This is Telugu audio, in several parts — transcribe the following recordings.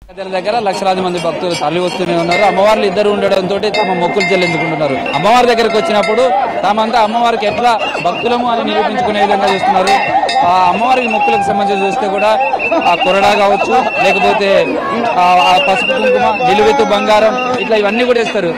దగ్గర దగ్గర లక్షలాది మంది భక్తులు తరలి వస్తూనే ఉన్నారు అమ్మవార్లు ఇద్దరు ఉండడంతో తమ మొక్కులు చెల్లించుకుంటున్నారు అమ్మవారి దగ్గరకు వచ్చినప్పుడు తామంతా అమ్మవారికి ఎట్లా భక్తులము అని నిరూపించుకునే విధంగా చూస్తున్నారు ఆ అమ్మవారికి మొక్కులకు సంబంధించి చూస్తే కూడా ఆ కొరడా కావచ్చు లేకపోతే ఆ ఆ పసుపు కుంకుమ నిలువెత్తు బంగారం ఇట్లా ఇవన్నీ కూడా ఇస్తారు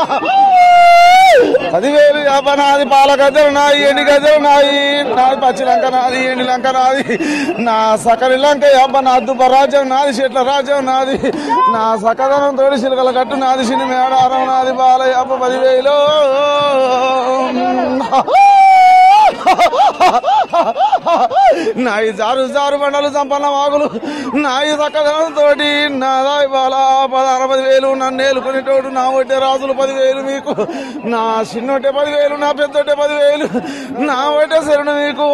పదివేలు యాభై నాది పాల గద్దెలు నాది ఎండి గద్దెలు నాది నాది పచ్చి లంక నాది ఎండి లంక నాది నా సకలి లంక యాభ నా దుబ్బ రాజ్యం నాది చెట్ల రాజ్యం నాది నా సకదనం తోడి చిలకల కట్టు నాది సిని మేడారం నాది బాల యాభ పదివేలు నాయి జారు జారు బండలు సంపన్న వాగులు నాయి సకదనం తోటి నాదాయి బాల పదహారు పదివేలు నన్ను ఏలుకునేటోడు నా ఒట్టే రాజులు పదివేలు మీకు నా చిన్నొట్టే పదివేలు నా పెద్దొట్టే పదివేలు నా ఒట్టే శరణు మీకు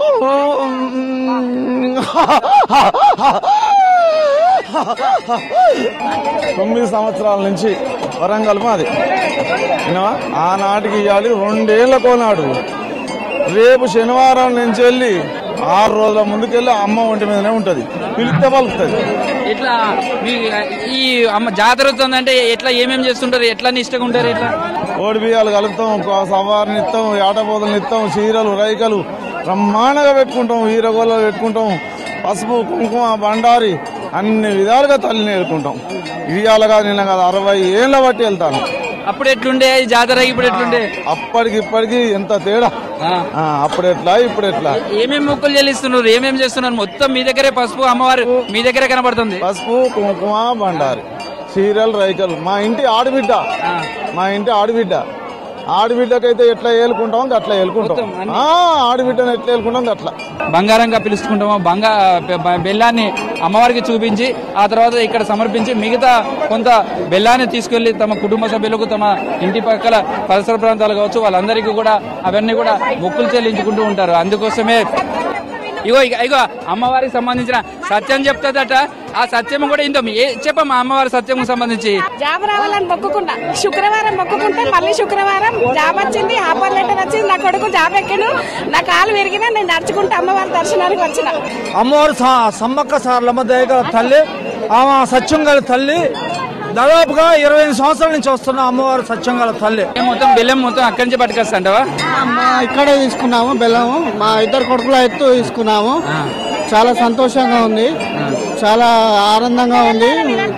తొమ్మిది సంవత్సరాల నుంచి వరంగల్ మాది విన్నావా? ఆనాటికి ఇవ్వాలి రెండేళ్ల కోనాడు రేపు శనివారం నుంచి వెళ్ళి ఆరు రోజుల ముందుకెళ్ళి అమ్మ ఒంటి మీదనే ఉంటది పిలిస్తే పలుకుతుంది ఇట్లా మీ ఈ అమ్మ జాతర వస్తుందంటే ఎట్లా ఏమేం చేస్తుంటారు ఎట్లా నిష్టగా ఉంటారు ఇట్లా కోడి బియ్యాలు కలుపుతాం సవారిని ఇస్తాం ఏటపోతలు ఇస్తాం చీరలు రైకలు బ్రహ్మాండంగా పెట్టుకుంటాం వీరగోళ్ళలు పెట్టుకుంటాం పసుపు కుంకుమ బండారి అన్ని విధాలుగా తల్లిని ఏరుకుంటాం ఇవాళగా నిన్న కాదు అరవై ఏళ్ళ బట్టి వెళ్తాను అప్పుడు ఎట్లుండే ఈ జాతర ఇప్పుడు ఎట్లుండే అప్పటికి ఇప్పటికి ఎంత తేడా ఆ. ఆ, అప్పుడు ఎట్లా ఇప్పుడు ఎట్లా ఏమేం మొక్కులు చెల్లిస్తున్నారు ఏమేం చేస్తున్నారు మొత్తం మీ దగ్గరే పసుపు అమ్మవారు మీ దగ్గరే కనబడుతుంది పసుపు కుంకుమ బండారి చీరలు రైకలు మా ఇంటి ఆడబిడ్డ మా ఇంటి ఆడబిడ్డ ఆడబిడ్డకైతే ఎట్లా ఏలుకుంటాం అట్లా ఏలుకుంటాం ఆ, ఆడబిడ్డను ఎట్లా ఏలుకుంటాం అట్లా బంగారంగా పిలుచుకుంటాము బంగా బె- బెల్లాన్ని అమ్మవారికి చూపించి ఆ తర్వాత ఇక్కడ సమర్పించి మిగతా కొంత బెల్లాన్ని తీసుకెళ్లి తమ కుటుంబ సభ్యులకు తమ ఇంటి పక్కల పరిసర ప్రాంతాలు కావచ్చు వాళ్ళందరికీ కూడా అవన్నీ కూడా మొక్కులు చెల్లించుకుంటూ ఉంటారు అందుకోసమే ఇగో ఇగ- ఇగో అమ్మవారికి సంబంధించిన సత్యం చెప్తుందట ఆ సత్యం కూడా ఇంత ఏ చెప్పమ్మా అమ్మవారి సత్యం సంబంధించి జాబ్ రావాలని మొక్కుకుంటా శుక్రవారం మొక్కుకుంటే మళ్ళీ శుక్రవారం జాబ్ వచ్చింది ఆఫర్ లెటర్ వచ్చింది నా కొడుకు జాబ్ ఎక్కిను నా కాలు విరిగినా నేను నడుచుకుంటూ అమ్మవారి దర్శనానికి వచ్చిన అమ్మవారు స- సమ్మక్క సార్లమ్మ దయగల తల్లి ఆమె సత్యం గల తల్లి దాదాపుగా ఇరవై ఐదు సంవత్సరాల నుంచి వస్తున్న అమ్మవారు సత్యం గల తల్లి ఏ మొత్తం బెల్లం మొత్తం అక్కడి నుంచి పట్టుకొస్తాంటవా మా ఇక్కడే తీసుకున్నాము బెల్లము మా ఇద్దరు కొడుకుల ఎత్తు తీసుకున్నాము చాలా సంతోషంగా ఉంది చాలా ఆనందంగా ఉంది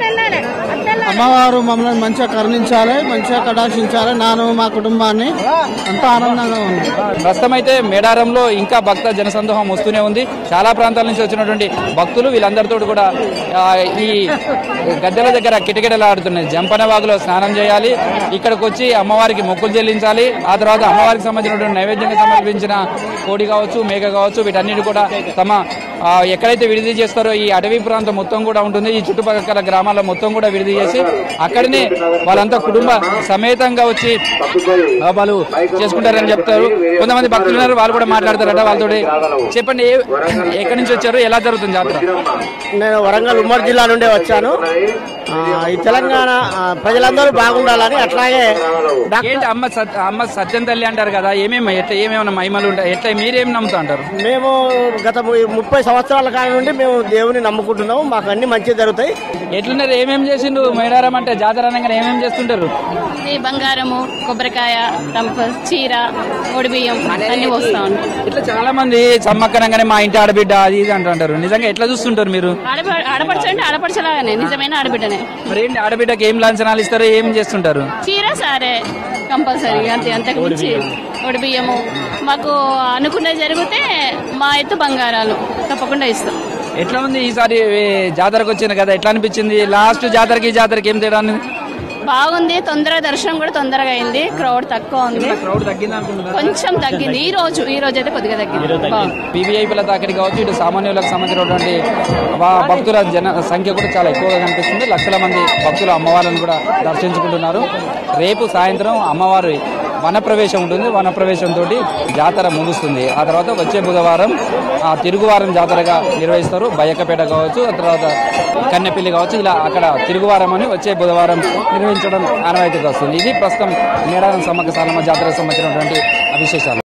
అమ్మవారు మమ్మల్ని మంచిగా కరుణించాలి మంచిగా కటాక్షించాలి నాను మా కుటుంబాన్ని అంతా ఆనందంగా ఉంది ప్రస్తుతం అయితే మేడారంలో ఇంకా భక్త జనసందోహం వస్తూనే ఉంది చాలా ప్రాంతాల నుంచి వచ్చినటువంటి భక్తులు వీళ్ళందరితో కూడా ఆ, ఈ గద్దెల దగ్గర కిటకిటలాడుతున్నాయి జంపన వాగులో స్నానం చేయాలి ఇక్కడికి వచ్చి అమ్మవారికి మొక్కులు చెల్లించాలి ఆ తర్వాత అమ్మవారికి సంబంధించినటువంటి నైవేద్యంగా సమర్పించిన కోడి కావచ్చు మేక కావచ్చు వీటన్నిటి కూడా తమ ఆ, ఎక్కడైతే విడిది చేస్తారో ఈ అటవీ ప్రాంతం మొత్తం కూడా ఉంటుంది ఈ చుట్టుపక్కల గ్రామాల్లో మొత్తం కూడా విడిది చేసి అక్కడనే వాళ్ళంతా కుటుంబ సమేతంగా వచ్చి ఆ, వాళ్ళు చేసుకుంటారని చెప్తారు కొంతమంది భక్తులు ఉన్నారు వాళ్ళు కూడా మాట్లాడతారట వాళ్ళతో చెప్పండి ఏ- ఎక్కడి నుంచి వచ్చారు ఎలా జరుగుతుంది జాతర నేను వరంగల్ ఉమ్మడి జిల్లా నుండి వచ్చాను ఆ, ఈ తెలంగాణ ఆ, ప్రజలందరూ బాగుండాలని అట్లాగే ఏంటి అమ్మ సత్- అమ్మ సత్యం తల్లి అంటారు కదా ఏమేమి ఎట్లా ఏమేమైనా మహిమలు ఉంటాయి ఎట్లా మీరేం నమ్ముతా అంటారు మేము గత ము- ముప్పై సంవత్సరాల కాలం నుండి మేము దేవుని నమ్ముకుంటున్నాము మాకు అన్ని మంచి జరుగుతాయి ఎట్లున్నారు ఏమేం చేసిండు మేడారం అంటే జాతర అనగానే ఏమేం చేస్తుంటారు ఈ బంగారము కొబ్బరికాయ తంప చీర బియ్యం అన్ని పోస్తా ఉంటాం ఇట్లా చాలా మంది సమ్మక్కనంగానే మా ఇంటి ఆడబిడ్డ అది ఇది అంటుంటారు నిజంగా ఎట్లా చూస్తుంటారు మీరు ఆడప ఆడపడుచు అంటే ఆడపడుచలాగానే నిజమైన ఆడబిడ్డనే మరి ఏంటి ఆడబిడ్డకి ఏం లాంఛనాలు ఇస్తారు ఏం చేస్తుంటారు చీర సారే కంపల్సరీ అంతే అంతకు మించి బియ్యము మాకు అనుకున్నది జరిగితే మా ఎత్తు బంగారాలు తప్పకుండా ఇస్తాం ఎట్లా ఉంది ఈసారి ఏ, జాతరకు వచ్చింది కదా ఎట్లా అనిపించింది లాస్ట్ జాతరకి ఈ జాతరకి ఏం తేడా ఉంది? బాగుంది తొందరగా దర్శనం కూడా తొందరగా అయింది క్రౌడ్ తక్కువ ఉంది క్రౌడ్ తగ్గింది అనుకుంటున్నారు కొంచెం తగ్గింది ఈ రోజు ఈ రోజు అయితే కొద్దిగా తగ్గింది బాగుంది పీవీఐపీల తాకిడి కావచ్చు ఇటు సామాన్యులకు సంబంధించినటువంటి వా- భక్తుల జన సంఖ్య కూడా చాలా ఎక్కువగా కనిపిస్తుంది లక్షల మంది భక్తులు అమ్మవారిని కూడా దర్శించుకుంటున్నారు రేపు సాయంత్రం అమ్మవారి వనప్రవేశం ఉంటుంది వనప్రవేశంతో జాతర ముగుస్తుంది ఆ తర్వాత వచ్చే బుధవారం ఆ తిరుగువారం జాతరగా నిర్వహిస్తారు బయ్యక్కపేట కావచ్చు ఆ తర్వాత కన్నెపల్లి కావచ్చు ఇలా అక్కడ తిరుగువారం అని వచ్చే బుధవారం నిర్వహించడం ఆనవాయితీగా వస్తుంది ఇది ప్రస్తుతం మేడారం సమ్మక్క సాలమ్మ జాతరకు సంబంధించినటువంటి విశేషాలు